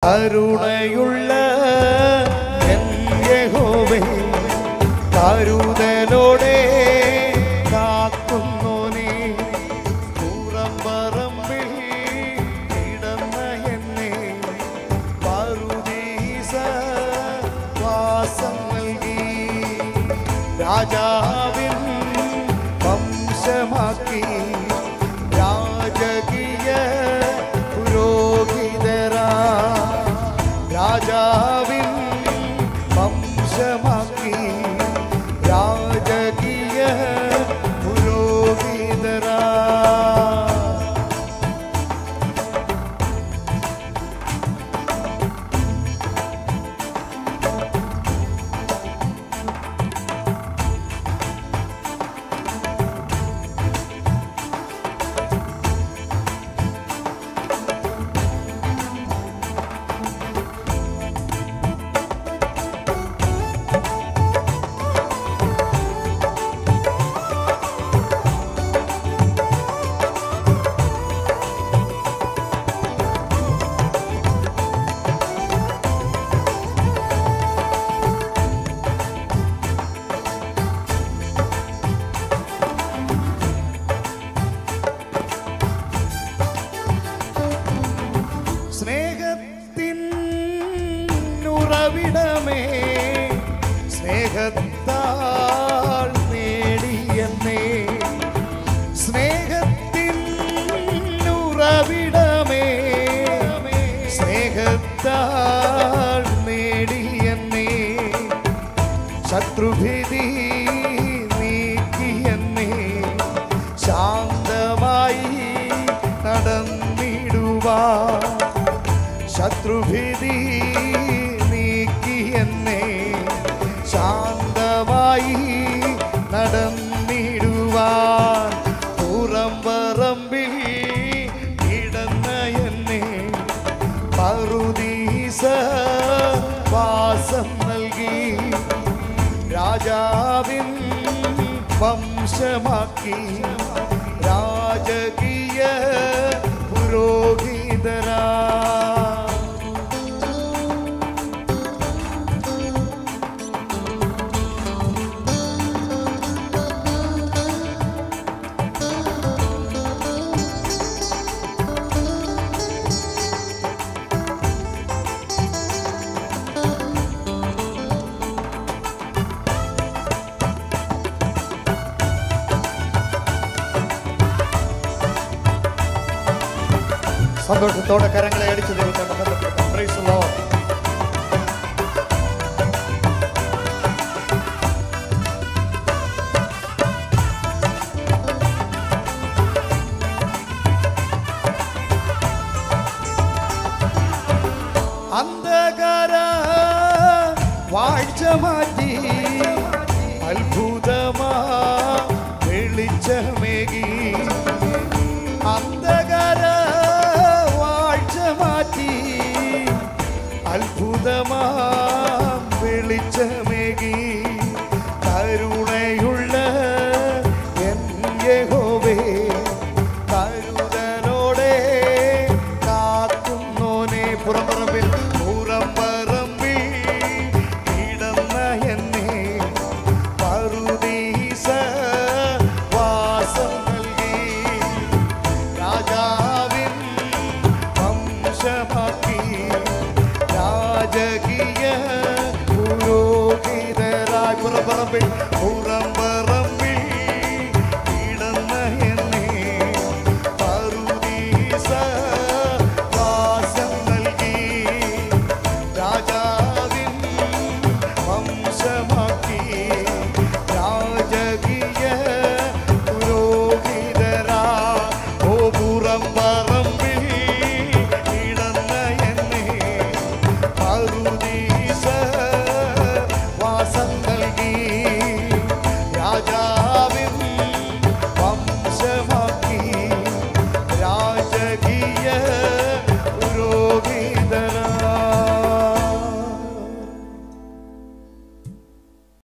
കരുണയുള്ള എൻ യഹോവേ കരുതലോടെ കാക്കുന്നു നീ കൂറമ്പറമ്പിൽ കിടന്ന എന്നെ പറുദീസ വാസം നൽകി രാജാവിൻ വംശമാക്കി രാജകീയ പുരോഹിതരാ രാജാവിൻ വംശമാക്കി രാജകീയ പുരോഹിതരാ സ്നേഹത്തിൻ ഉറവിടമേ സ്നേഹത്താൽ നേടിയെന്നേ സ്നേഹത്തിൻ ഉറവിടമേ സ്നേഹത്താൽ നേടിയെന്നേ ശത്രുഭീതി നീക്കിയെന്നേ ശാന്തമായി നടന്നിടുവാ ശത്രുഭീതി നീക്കിയെന്നേ ശാന്തമായി നടന്നിടുവാൻ പുറംപറമ്പിൽ കിടന്ന എന്നെ പറുദീസ വാസം നൽകി രാജാവിൻ വംശമാക്കി രാജകീയ പുരോഹിതരാ സന്തോഷത്തോടെ കരങ്ങളെ അടിച്ചു ദൈവത്തെ മഹത്വപ്പെടുത്താം Praise the Lord. അന്ധകാര വാഴ്ച മാറ്റി അത്ഭുതമാ വെളിച്ചമേകി അന്ധകാര വാഴ്ച മാറ്റി അത്ഭുതമാ വെളിച്ചമേകി കരുണയുള്ള എൻ യഹോവേ കരുതലോടെ കാക്കുന്നോനെ പുറംപറമ്പിൽ പുറംപറമ്പിൽ കിടന്ന എന്നെ പറുദീസ വാസം നൽകി രാജാവിൻ വംശമാക്കി രാജകീയ പുരോഹിതരായി പുറംപറമ്പിൽ പുറംപറമ്പിൽ കിടന്ന എന്നെ പറുദീസ